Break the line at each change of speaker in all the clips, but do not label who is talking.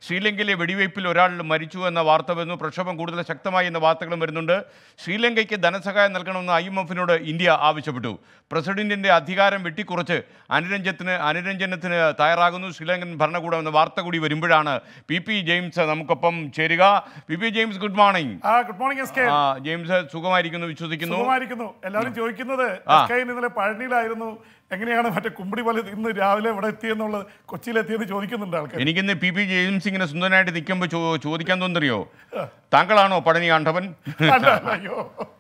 ശ്രീലങ്കയിലെ വെടിവയ്പിൽ ഒരാൾ മരിച്ചു എന്ന വാർത്ത വരുന്നു പ്രക്ഷോഭം കൂടുതൽ ശക്തമായി എന്ന വാർത്തകളും വരുന്നുണ്ട് ശ്രീലങ്കയ്ക്ക് ധനസഹായം നൽകണമെന്ന് ഐ എം എഫിനോട് ഇന്ത്യ ആവശ്യപ്പെട്ടു പ്രസിഡന്റിന്റെ അധികാരം വെട്ടിക്കുറച്ച് അനുരഞ്ജനത്തിന് അനുരഞ്ജനത്തിന് തയ്യാറാകുന്നു ശ്രീലങ്കൻ ഭരണകൂടം എന്ന വാർത്ത കൂടി വരുമ്പോഴാണ് പി പി ജെയിംസ് നമുക്കൊപ്പം ചേരുക P P James good morning
ആ ഗുഡ് മോർണിംഗ് എസ് കെ
ആ, ജെയിംസ് സുഖമായിരിക്കുന്നു വിശ്വസിക്കുന്നു
സുഖമായിരിക്കുന്നു എല്ലാവരും ചോദിക്കുന്നത്
ആ.
എസ് കെ ഇന്നലെ പഴനിയിലായിരുന്നു എങ്ങനെയാണ് മറ്റേ കുമ്പിടി പോലെ ഇന്ന് രാവിലെ ഇവിടെ എത്തിയെന്നുള്ളത് കൊച്ചിയിലെത്തിയെന്ന് ചോദിക്കുന്നുണ്ട് ആൾക്കാർ
എനിക്കിന്ന് പി പി ജെയിംസ് ഇങ്ങനെ സുന്ദരനായിട്ട് നിൽക്കുമ്പോൾ ചോ ചോദിക്കാൻ തോന്നുന്നറിയോ താങ്കളാണോ പടനി ആണ്ടവൻ
അല്ല, അല്ല, അയ്യോ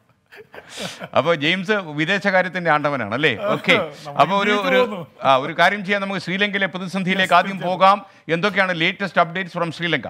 അപ്പോൾ ജെയിംസ് വിദേശകാര്യത്തിന്റെ ആണ്ടവനാണ് അല്ലേ ഓക്കെ
നമുക്ക്
അപ്പോൾ ഒരു ഒരു
തോന്നുന്നു.
ആ ഒരു കാര്യം ചെയ്യാൻ നമുക്ക് ശ്രീലങ്കയിലെ പ്രതിസന്ധിയിലേക്ക് ആദ്യം പോകാം എന്തൊക്കെയാണ് latest updates from Sri Lanka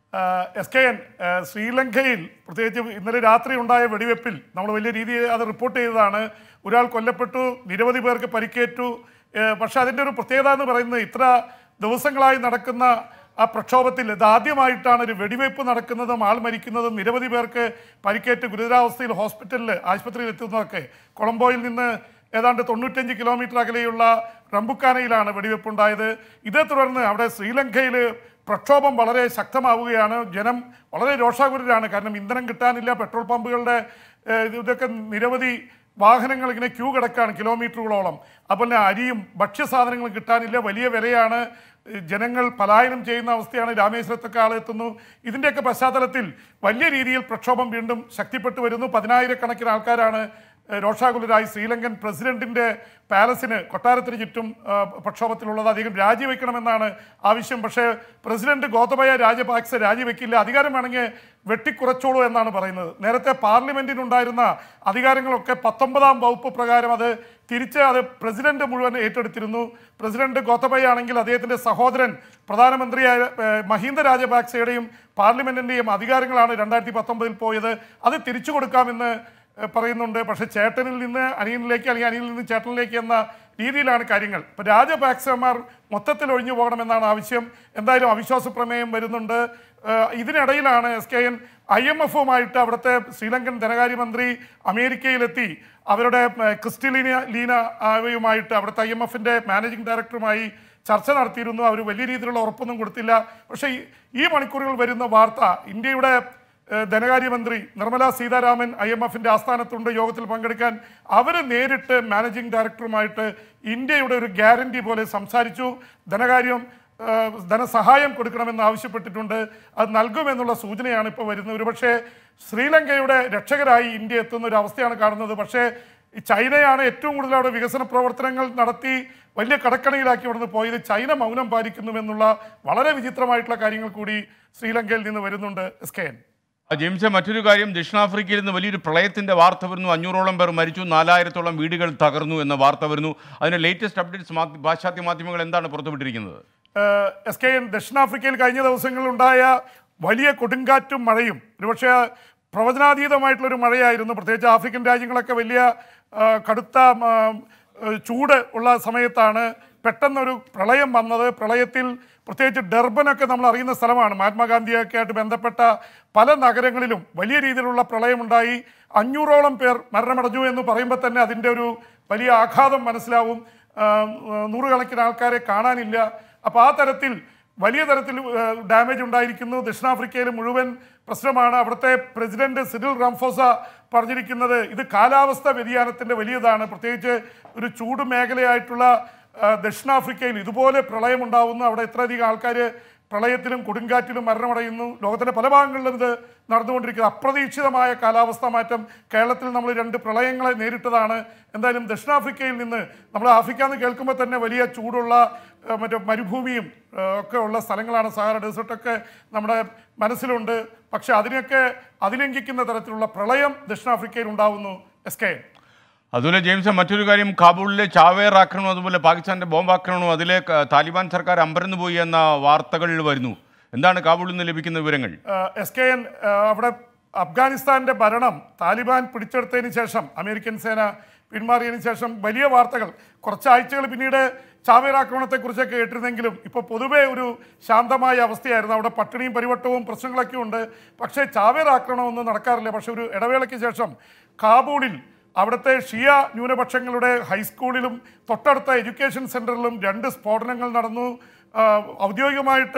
S K N ശ്രീലങ്കയിൽ പ്രത്യേകിച്ച് ഇന്നലെ രാത്രി ഉണ്ടായ വെടിവെപ്പിൽ നമ്മൾ വലിയ രീതിയിൽ അത് റിപ്പോർട്ട് ചെയ്തതാണ് ഒരാൾ കൊല്ലപ്പെട്ടു നിരവധി പേർക്ക് പരിക്കേറ്റു ഏഹ് പക്ഷെ അതിൻ്റെ ഒരു പ്രത്യേകത എന്ന് പറയുന്നത് ഇത്ര ദിവസങ്ങളായി നടക്കുന്ന ആ പ്രക്ഷോഭത്തിൽ ഇതാദ്യമായിട്ടാണ് ഒരു വെടിവെയ്പ്പ് നടക്കുന്നതും ആൾ മരിക്കുന്നതും നിരവധി പേർക്ക് പരിക്കേറ്റ് ഗുരുതരാവസ്ഥയിൽ ഹോസ്പിറ്റലിൽ ആശുപത്രിയിൽ എത്തുന്നതൊക്കെ കൊളംബോയിൽ നിന്ന് ഏതാണ്ട് തൊണ്ണൂറ്റഞ്ച് കിലോമീറ്റർ അകലെയുള്ള റംബുക്കാനയിലാണ് വെടിവെപ്പുണ്ടായത് ഇതേ തുടർന്ന് അവിടെ ശ്രീലങ്കയിൽ പ്രക്ഷോഭം വളരെ ശക്തമാവുകയാണ് ജനം വളരെ രോഷാകുലരാണ് കാരണം ഇന്ധനം കിട്ടാനില്ല പെട്രോൾ പമ്പുകളുടെ ഏഹ്, ഇത് ഇതൊക്കെ നിരവധി വാഹനങ്ങൾ ഇങ്ങനെ ക്യൂ കിടക്കാണ് കിലോമീറ്ററുകളോളം അതുപോലെ അരിയും ഭക്ഷ്യസാധനങ്ങളും കിട്ടാനില്ല വലിയ വിലയാണ് ഏഹ്, ജനങ്ങൾ പലായനം ചെയ്യുന്ന അവസ്ഥയാണ് രാമേശ്വരത്തൊക്കെ ആളെത്തുന്നു ഇതിൻ്റെയൊക്കെ പശ്ചാത്തലത്തിൽ വലിയ രീതിയിൽ പ്രക്ഷോഭം വീണ്ടും ശക്തിപ്പെട്ടു വരുന്നു പതിനായിരക്കണക്കിന് ആൾക്കാരാണ് ഏഹ്, രോഷാകുലരായി ശ്രീലങ്കൻ പ്രസിഡന്റിന്റെ പാലസിന് കൊട്ടാരത്തിന് ചുറ്റും ആ, പ്രക്ഷോഭത്തിലുള്ളത് അധികം രാജിവെക്കണമെന്നാണ് ആവശ്യം പക്ഷേ പ്രസിഡന്റ് ഗോതബയ രാജപാക്സെ രാജിവെക്കില്ല അധികാരം വേണമെങ്കിൽ വെട്ടിക്കുറച്ചോളൂ എന്നാണ് പറയുന്നത് നേരത്തെ പാർലമെന്റിനുണ്ടായിരുന്ന അധികാരങ്ങളൊക്കെ പത്തൊമ്പതാം വകുപ്പ് പ്രകാരം അത് തിരിച്ച് അത് പ്രസിഡന്റ് മുഴുവൻ ഏറ്റെടുത്തിരുന്നു പ്രസിഡന്റ് ഗോതബയ ആണെങ്കിൽ അദ്ദേഹത്തിന്റെ സഹോദരൻ പ്രധാനമന്ത്രിയായ ഏഹ്, മഹീന്ദ രാജപാക്സയുടെയും പാർലമെന്റിന്റെയും അധികാരങ്ങളാണ് രണ്ടായിരത്തി പത്തൊമ്പതിൽ പോയത് അത് തിരിച്ചു കൊടുക്കാമെന്ന് ഏഹ് പറയുന്നുണ്ട് പക്ഷെ ചേട്ടനിൽ നിന്ന് അനിയനിലേക്ക് അല്ലെങ്കിൽ അനിയനിൽ നിന്ന് ചേട്ടനിലേക്ക് എന്ന രീതിയിലാണ് കാര്യങ്ങൾ ഇപ്പം രാജപാക്സമാർ മൊത്തത്തിൽ ഒഴിഞ്ഞു പോകണമെന്നാണ് ആവശ്യം എന്തായാലും അവിശ്വാസ പ്രമേയം വരുന്നുണ്ട് ഏഹ് ഇതിനിടയിലാണ് S K N I M എഫുമായിട്ട് അവിടുത്തെ ശ്രീലങ്കൻ ധനകാര്യമന്ത്രി അമേരിക്കയിലെത്തി അവരുടെ ഏഹ്, ക്രിസ്റ്റലീന ലീന ആവയുമായിട്ട് അവിടുത്തെ ഐ എം എഫിൻ്റെ മാനേജിംഗ് ഡയറക്ടറുമായി ചർച്ച നടത്തിയിരുന്നു അവർ വലിയ രീതിയിലുള്ള ഉറപ്പൊന്നും കൊടുത്തില്ല പക്ഷേ ഈ- ഈ മണിക്കൂറുകൾ വരുന്ന വാർത്ത ഇന്ത്യയുടെ ഏഹ് ധനകാര്യമന്ത്രി നിർമ്മല സീതാരാമൻ ഐ എം എഫിന്റെ ആസ്ഥാനത്തുണ്ട് യോഗത്തിൽ പങ്കെടുക്കാൻ അവർ നേരിട്ട് മാനേജിംഗ് ഡയറക്ടറുമായിട്ട് ഇന്ത്യയുടെ ഒരു ഗ്യാരണ്ടി പോലെ സംസാരിച്ചു ധനകാര്യം ഏഹ് ധനസഹായം കൊടുക്കണമെന്ന് ആവശ്യപ്പെട്ടിട്ടുണ്ട് അത് നൽകുമെന്നുള്ള സൂചനയാണ് ഇപ്പോൾ വരുന്നത് ഒരുപക്ഷെ ശ്രീലങ്കയുടെ രക്ഷകരായി ഇന്ത്യ എത്തുന്ന ഒരു അവസ്ഥയാണ് കാണുന്നത് പക്ഷേ ഈ ചൈനയാണ് ഏറ്റവും കൂടുതൽ അവിടെ വികസന പ്രവർത്തനങ്ങൾ നടത്തി വലിയ കടക്കണിയിലാക്കി അവിടുന്ന് പോയത് ചൈന മൗനം പാലിക്കുന്നുവെന്നുള്ള വളരെ വിചിത്രമായിട്ടുള്ള കാര്യങ്ങൾ കൂടി ശ്രീലങ്കയിൽ നിന്ന് വരുന്നുണ്ട് എസ് കെ എൻ
ആ, ജെയിംസ് മറ്റൊരു കാര്യം ദക്ഷിണാഫ്രിക്കയിൽ നിന്ന് വലിയൊരു പ്രളയത്തിന്റെ വാർത്ത വരുന്നു അഞ്ഞൂറോളം പേർ മരിച്ചു നാലായിരത്തോളം വീടുകൾ തകർന്നു എന്ന വാർത്ത വരുന്നു അതിന്റെ ലേറ്റസ്റ്റ് അപ്ഡേറ്റ്സ് മാ- പാശ്ചാത്യ മാധ്യമങ്ങൾ എന്താണ് പുറത്തുവിട്ടിരിക്കുന്നത്
ഏഹ് എസ് കെ എൻ ദക്ഷിണാഫ്രിക്കയിൽ കഴിഞ്ഞ ദിവസങ്ങളിലുണ്ടായ വലിയ കൊടുങ്കാറ്റും മഴയും ഒരുപക്ഷെ പ്രവചനാതീതമായിട്ടുള്ളൊരു മഴയായിരുന്നു പ്രത്യേകിച്ച് ആഫ്രിക്കൻ രാജ്യങ്ങളൊക്കെ വലിയ ആ, കടുത്ത ആ, ഏഹ് ചൂട് ഉള്ള സമയത്താണ് പെട്ടെന്നൊരു പ്രളയം വന്നത് പ്രളയത്തിൽ പ്രത്യേകിച്ച് ഡർബനൊക്കെ നമ്മൾ അറിയുന്ന സ്ഥലമാണ് മഹാത്മാഗാന്ധിയൊക്കെ ആയിട്ട് ബന്ധപ്പെട്ട പല നഗരങ്ങളിലും വലിയ രീതിയിലുള്ള പ്രളയമുണ്ടായി അഞ്ഞൂറോളം പേർ മരണമടഞ്ഞു എന്ന് പറയുമ്പോൾ തന്നെ അതിൻ്റെ ഒരു വലിയ ആഘാതം മനസ്സിലാവും ആ, നൂറുകണക്കിന് ആൾക്കാരെ കാണാനില്ല അപ്പോൾ ആ തരത്തിൽ വലിയ തരത്തിൽ ഡാമേജ് ഉണ്ടായിരിക്കുന്നു ദക്ഷിണാഫ്രിക്കയിൽ മുഴുവൻ പ്രശ്നമാണ് അവിടുത്തെ പ്രസിഡന്റ് സിറിൽ റാംഫോസ പറഞ്ഞിരിക്കുന്നത് ഇത് കാലാവസ്ഥ വ്യതിയാനത്തിൻ്റെ വലിയതാണ് പ്രത്യേകിച്ച് ഒരു ചൂട് മേഖലയായിട്ടുള്ള ആ, ദക്ഷിണാഫ്രിക്കയിൽ ഇതുപോലെ പ്രളയമുണ്ടാവുന്നു അവിടെ ഇത്രയധികം ആൾക്കാർ പ്രളയത്തിലും കൊടുങ്കാറ്റിലും മരണമടയുന്നു ലോകത്തിൻ്റെ പല ഭാഗങ്ങളിലും ഇത് നടന്നുകൊണ്ടിരിക്കുന്നത് അപ്രതീക്ഷിതമായ കാലാവസ്ഥാ മാറ്റം കേരളത്തിൽ നമ്മൾ രണ്ട് പ്രളയങ്ങളെ നേരിട്ടതാണ് എന്തായാലും ദക്ഷിണാഫ്രിക്കയിൽ നിന്ന് നമ്മൾ ആഫ്രിക്ക എന്ന് കേൾക്കുമ്പോൾ തന്നെ വലിയ ചൂടുള്ള ആ, മറ്റേ മരുഭൂമിയും ആ, ഒക്കെ ഉള്ള സ്ഥലങ്ങളാണ് സഹാറ ഡെസേർട്ടൊക്കെ നമ്മുടെ മനസ്സിലുണ്ട് പക്ഷെ അതിനെയൊക്കെ അതിലംഘിക്കുന്ന തരത്തിലുള്ള പ്രളയം ദക്ഷിണാഫ്രിക്കയിൽ ഉണ്ടാവുന്നു എസ് കെ
അതുപോലെ ജെയിംസ് മറ്റൊരു കാര്യം കാബൂളിലെ ചാവേർ ആക്രമണം അതുപോലെ പാകിസ്ഥാന്റെ ബോംബ് ആക്രമണവും അതിലെ ക- താലിബാൻ സർക്കാർ അമ്പരന്ന് പോയി എന്ന വാർത്തകൾ വരുന്നു എന്താണ് കാബൂളിൽ നിന്ന് ലഭിക്കുന്ന വിവരങ്ങൾ
എസ് കെ എൻ അവിടെ അഫ്ഗാനിസ്ഥാന്റെ ഭരണം താലിബാൻ പിടിച്ചെടുത്തതിന് ശേഷം അമേരിക്കൻ സേന പിന്മാറിയതിന് ശേഷം വലിയ വാർത്തകൾ കുറച്ചാഴ്ചകൾ പിന്നീട് ചാവേർ ആക്രമണത്തെക്കുറിച്ചൊക്കെ കേട്ടിരുന്നെങ്കിലും ഇപ്പോൾ പൊതുവേ ഒരു ശാന്തമായ അവസ്ഥയായിരുന്നു അവിടെ പട്ടിണിയും പരിവട്ടവും പ്രശ്നങ്ങളൊക്കെ ഉണ്ട് പക്ഷേ ചാവേർ ആക്രമണമൊന്നും നടക്കാറില്ല പക്ഷേ ഒരു ഇടവേളയ്ക്ക് ശേഷം കാബൂളിൽ അവിടുത്തെ ഷിയ ന്യൂനപക്ഷങ്ങളുടെ ഹൈസ്കൂളിലും തൊട്ടടുത്ത എഡ്യൂക്കേഷൻ സെൻറ്ററിലും രണ്ട് സ്ഫോടനങ്ങൾ നടന്നു ആ, ഔദ്യോഗികമായിട്ട്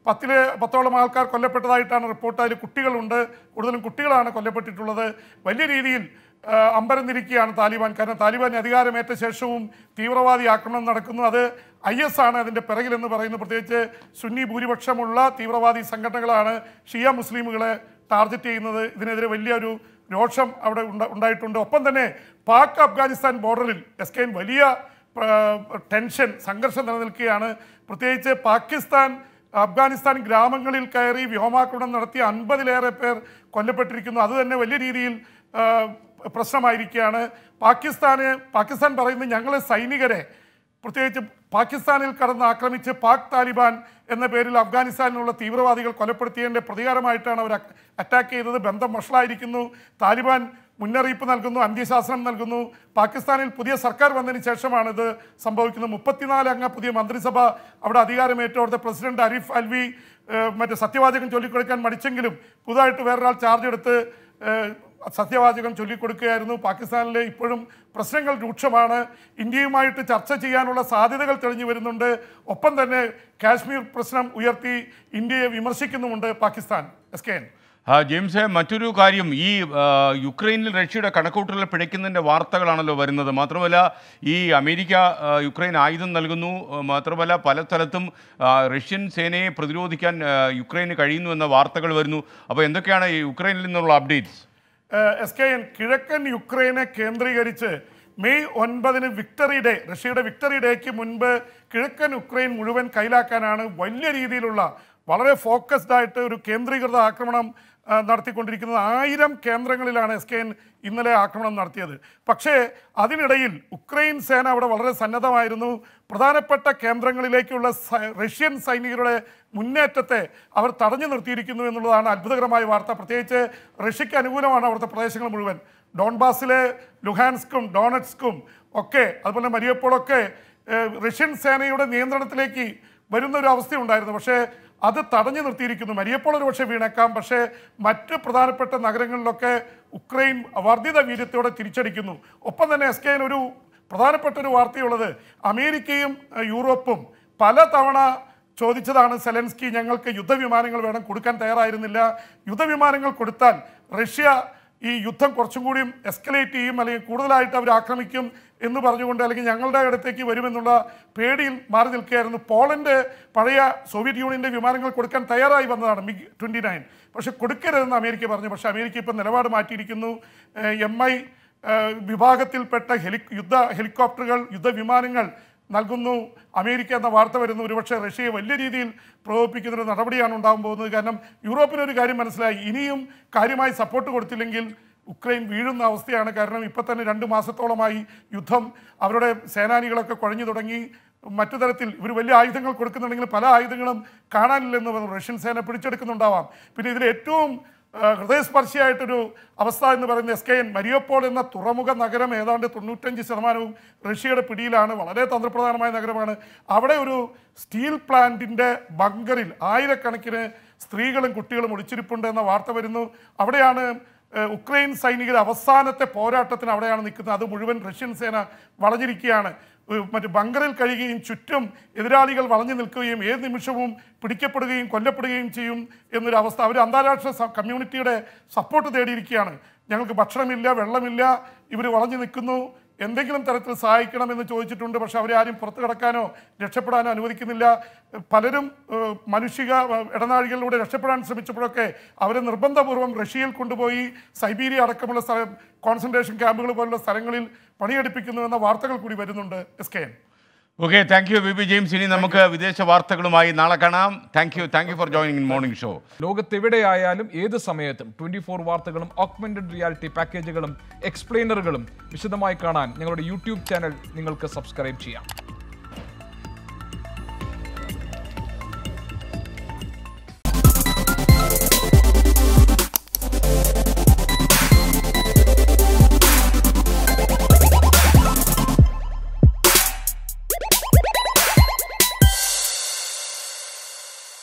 പത്തില് പത്തോളം ആൾക്കാർ കൊല്ലപ്പെട്ടതായിട്ടാണ് റിപ്പോർട്ട് അതിൽ കുട്ടികളുണ്ട് കൂടുതലും കുട്ടികളാണ് കൊല്ലപ്പെട്ടിട്ടുള്ളത് വലിയ രീതിയിൽ ആ, അമ്പരന്നിരിക്കുകയാണ് താലിബാൻ കാരണം താലിബാൻ അധികാരമേറ്റ ശേഷവും തീവ്രവാദി ആക്രമണം നടക്കുന്നു അത് ഐ എസ് ആണ് അതിൻ്റെ പിറകിലെന്ന് പറയുന്നു പ്രത്യേകിച്ച് സുന്നി ഭൂരിപക്ഷമുള്ള തീവ്രവാദി സംഘടനകളാണ് ഷിയ മുസ്ലിമുകളെ ടാർഗറ്റ് ചെയ്യുന്നത് ഇതിനെതിരെ വലിയൊരു രോഷം അവിടെ ഉണ്ട- ഉണ്ടായിട്ടുണ്ട് ഒപ്പം തന്നെ പാക് അഫ്ഗാനിസ്ഥാൻ ബോർഡറിൽ എസ് കെ വലിയ ആ, ടെൻഷൻ സംഘർഷം നിലനിൽക്കുകയാണ് പ്രത്യേകിച്ച് പാകിസ്ഥാൻ അഫ്ഗാനിസ്ഥാൻ ഗ്രാമങ്ങളിൽ കയറി വ്യോമാക്രമണം നടത്തിയ അൻപതിലേറെ പേർ കൊല്ലപ്പെട്ടിരിക്കുന്നു അത് തന്നെ വലിയ രീതിയിൽ ആ, പ്രശ്നമായിരിക്കുകയാണ് പാകിസ്ഥാന് പാകിസ്ഥാൻ പറയുന്നത് ഞങ്ങളെ സൈനികരെ പ്രത്യേകിച്ച് പാകിസ്ഥാനിൽ കടന്ന് ആക്രമിച്ച് പാക് താലിബാൻ എന്ന പേരിൽ അഫ്ഗാനിസ്ഥാനിലുള്ള തീവ്രവാദികൾ കൊലപ്പെടുത്തിയതിൻ്റെ പ്രതികാരമായിട്ടാണ് അവർ അറ്റാക്ക് ചെയ്തത് ബന്ധം വഷളായിരിക്കുന്നു താലിബാൻ മുന്നറിയിപ്പ് നൽകുന്നു അന്ത്യശാസനം നൽകുന്നു പാകിസ്ഥാനിൽ പുതിയ സർക്കാർ വന്നതിന് ശേഷമാണ് ഇത് സംഭവിക്കുന്നത് മുപ്പത്തിനാല് അംഗ പുതിയ മന്ത്രിസഭ അവിടെ അധികാരമേറ്റു അവിടുത്തെ പ്രസിഡന്റ് അരിഫ് അൽവി ഏഹ്, മറ്റേ സത്യവാചകം ചൊല്ലിക്കൊടുക്കാൻ മടിച്ചെങ്കിലും പുതുതായിട്ട് വേറൊരാൾ ചാർജ് എടുത്ത് ഏഹ്, സത്യവാചകം ചൊല്ലിക്കൊടുക്കുകയായിരുന്നു പാകിസ്ഥാനിലെ ഇപ്പോഴും പ്രശ്നങ്ങൾ രൂക്ഷമാണ് ഇന്ത്യയുമായിട്ട് ചർച്ച ചെയ്യാനുള്ള സാധ്യതകൾ തെളിഞ്ഞു വരുന്നുണ്ട് ഒപ്പം തന്നെ കാശ്മീർ പ്രശ്നം ഉയർത്തി ഇന്ത്യയെ വിമർശിക്കുന്നുമുണ്ട് പാകിസ്ഥാൻ എസ് കെ എൻ
ആ, ജെയിംസ് മറ്റൊരു കാര്യം ഈ ആ, യുക്രൈനിൽ റഷ്യയുടെ കണക്കൂട്ടൽ പിഴയ്ക്കുന്നതിൻ്റെ വാർത്തകളാണല്ലോ വരുന്നത് മാത്രമല്ല ഈ അമേരിക്ക ആ, യുക്രൈൻ ആയുധം നൽകുന്നു ആ, മാത്രമല്ല പല സ്ഥലത്തും ആ, റഷ്യൻ സേനയെ പ്രതിരോധിക്കാൻ ആ, യുക്രൈന് കഴിയുന്നു എന്ന വാർത്തകൾ വരുന്നു അപ്പോൾ എന്തൊക്കെയാണ് ഈ യുക്രൈനിൽ നിന്നുള്ള അപ്ഡേറ്റ്സ്
എസ് കെ എൻ കിഴക്കൻ യുക്രൈനെ കേന്ദ്രീകരിച്ച് മെയ് ഒൻപതിന് വിക്ടറി ഡേ റഷ്യയുടെ വിക്ടറി ഡേക്ക് മുൻപ് കിഴക്കൻ യുക്രൈൻ മുഴുവൻ കൈലാക്കാനാണ് വലിയ രീതിയിലുള്ള വളരെ ഫോക്കസ്ഡ് ആയിട്ട് ഒരു കേന്ദ്രീകൃത ആക്രമണം ആ, നടത്തിക്കൊണ്ടിരിക്കുന്നത് ആയിരം കേന്ദ്രങ്ങളിലാണ് എസ് കെ എൻ ഇന്നലെ ആക്രമണം നടത്തിയത് പക്ഷേ അതിനിടയിൽ ഉക്രൈൻ സേന അവിടെ വളരെ സന്നദ്ധമായിരുന്നു പ്രധാനപ്പെട്ട കേന്ദ്രങ്ങളിലേക്കുള്ള സ- റഷ്യൻ സൈനികരുടെ മുന്നേറ്റത്തെ അവർ തടഞ്ഞു നിർത്തിയിരിക്കുന്നു എന്നുള്ളതാണ് അത്ഭുതകരമായ വാർത്ത പ്രത്യേകിച്ച് റഷ്യക്ക് അനുകൂലമാണ് അവിടുത്തെ പ്രദേശങ്ങൾ മുഴുവൻ ഡോൺബാസിലെ ലുഹാൻസ്കും ഡോണറ്റ്സ്കും ഒക്കെ അതുപോലെ മരിയപ്പോളൊക്കെ ഏഹ്, റഷ്യൻ സേനയുടെ നിയന്ത്രണത്തിലേക്ക് വരുന്ന ഒരു അവസ്ഥയുണ്ടായിരുന്നു പക്ഷേ അത് തടഞ്ഞു നിർത്തിയിരിക്കുന്നു മരിയപ്പോൾ ഒരു പക്ഷേ വീണേക്കാം പക്ഷേ മറ്റ് പ്രധാനപ്പെട്ട നഗരങ്ങളിലൊക്കെ ഉക്രൈൻ വർദ്ധിത വീര്യത്തോടെ തിരിച്ചടിക്കുന്നു ഒപ്പം തന്നെ എസ് കെൻ ഒരു പ്രധാനപ്പെട്ട ഒരു വാർത്തയുള്ളത് അമേരിക്കയും ഏഹ്, യൂറോപ്പും പലതവണ ചോദിച്ചതാണ് സെലൻസ്കി ഞങ്ങൾക്ക് യുദ്ധവിമാനങ്ങൾ വേണം കൊടുക്കാൻ തയ്യാറായിരുന്നില്ല യുദ്ധവിമാനങ്ങൾ കൊടുത്താൽ റഷ്യ ഈ യുദ്ധം കുറച്ചും കൂടിയും എസ്കലേറ്റ് ചെയ്യും അല്ലെങ്കിൽ കൂടുതലായിട്ട് അവർ ആക്രമിക്കും എന്ന് പറഞ്ഞുകൊണ്ട് അല്ലെങ്കിൽ ഞങ്ങളുടെ അടുത്തേക്ക് വരുമെന്നുള്ള പേടിയിൽ മാറി നിൽക്കുകയായിരുന്നു പോളണ്ട് പഴയ സോവിയറ്റ് യൂണിയൻ്റെ വിമാനങ്ങൾ കൊടുക്കാൻ തയ്യാറായി വന്നതാണ് മിഗ് ട്വൻറ്റി നയൻ പക്ഷെ കൊടുക്കരുതെന്ന് അമേരിക്ക പറഞ്ഞു പക്ഷേ അമേരിക്ക ഇപ്പം നിലപാട് മാറ്റിയിരിക്കുന്നു എം ഐ വിഭാഗത്തിൽപ്പെട്ട ഹെലി യുദ്ധ ഹെലികോപ്റ്ററുകൾ യുദ്ധവിമാനങ്ങൾ നൽകുന്നു അമേരിക്ക എന്ന വാർത്ത വരുന്നു ഒരുപക്ഷെ റഷ്യയെ വലിയ രീതിയിൽ പ്രകോപിപ്പിക്കുന്ന ഒരു നടപടിയാണ് ഉണ്ടാകാൻ പോകുന്നത് കാരണം യൂറോപ്പിനൊരു കാര്യം മനസ്സിലായി ഇനിയും കാര്യമായി സപ്പോർട്ട് കൊടുത്തില്ലെങ്കിൽ ഉക്രൈൻ വീഴുന്ന അവസ്ഥയാണ് കാരണം ഇപ്പം തന്നെ രണ്ട് മാസത്തോളമായി യുദ്ധം അവരുടെ സേനാനികളൊക്കെ കുഴഞ്ഞു തുടങ്ങി മറ്റു തരത്തിൽ ഇവർ വലിയ ആയുധങ്ങൾ കൊടുക്കുന്നുണ്ടെങ്കിൽ പല ആയുധങ്ങളും കാണാനില്ലെന്ന് പറഞ്ഞു റഷ്യൻ സേന പിടിച്ചെടുക്കുന്നുണ്ടാവാം പിന്നെ ഇതിൽ ഏറ്റവും ആ, ഹൃദയസ്പർശിയായിട്ടൊരു അവസ്ഥ എന്ന് പറയുന്നത് എസ് കെ എൻ മരിയപ്പോൾ എന്ന തുറമുഖ നഗരം ഏതാണ്ട് തൊണ്ണൂറ്റഞ്ച് ശതമാനവും റഷ്യയുടെ പിടിയിലാണ് വളരെ തന്ത്രപ്രധാനമായ നഗരമാണ് അവിടെ ഒരു സ്റ്റീൽ പ്ലാന്റിൻ്റെ ബങ്കറിൽ ആയിരക്കണക്കിന് സ്ത്രീകളും കുട്ടികളും ഒളിച്ചിരിപ്പുണ്ട് എന്ന വാർത്ത വരുന്നു അവിടെയാണ് ഏഹ്, ഉക്രൈൻ സൈനികർ അവസാനത്തെ പോരാട്ടത്തിന് അവിടെയാണ് നിൽക്കുന്നത് അത് മുഴുവൻ റഷ്യൻ സേന വളഞ്ഞിരിക്കുകയാണ് ഏഹ്, മറ്റ് ബങ്കറിൽ കഴിയുകയും ചുറ്റും എതിരാളികൾ വളഞ്ഞു നിൽക്കുകയും ഏത് നിമിഷവും പിടിക്കപ്പെടുകയും കൊല്ലപ്പെടുകയും ചെയ്യും എന്നൊരു അവസ്ഥ അവർ അന്താരാഷ്ട്ര സ- കമ്മ്യൂണിറ്റിയുടെ സപ്പോർട്ട് തേടിയിരിക്കുകയാണ് ഞങ്ങൾക്ക് ഭക്ഷണമില്ല വെള്ളമില്ല ഇവർ വളഞ്ഞു നിൽക്കുന്നു എന്തെങ്കിലും തരത്തിൽ സഹായിക്കണമെന്ന് ചോദിച്ചിട്ടുണ്ട് പക്ഷെ അവരെ ആരും പുറത്തു കടക്കാനോ രക്ഷപ്പെടാനോ അനുവദിക്കുന്നില്ല പലരും ഏഹ്, മാനുഷിക ഏഹ്, ഇടനാഴികളിലൂടെ രക്ഷപ്പെടാൻ ശ്രമിച്ചപ്പോഴൊക്കെ അവരെ നിർബന്ധപൂർവ്വം റഷ്യയിൽ കൊണ്ടുപോയി സൈബീരിയ അടക്കമുള്ള സ്ഥല കോൺസെൻട്രേഷൻ ക്യാമ്പുകൾ പോലുള്ള സ്ഥലങ്ങളിൽ പണിയെടുപ്പിക്കുന്നു എന്ന വാർത്തകൾ കൂടി വരുന്നുണ്ട് S K N
okay thank you B B James ഇനി നമുക്ക് വിദേശ വാർത്തകളുമായി നാളെ കാണാം thank you thank you for joining in morning show
ലോകത്തെവിടെയായാലും ഏത് സമയത്തും ട്വന്റി ഫോർ വാർത്തകളും ഓഗ്മെന്റഡ് റിയാലിറ്റി പാക്കേജുകളും എക്സ്പ്ലെയിനറുകളും വിശദമായി കാണാൻ ഞങ്ങളുടെ യൂട്യൂബ് ചാനൽ നിങ്ങൾക്ക് സബ്സ്ക്രൈബ് ചെയ്യാം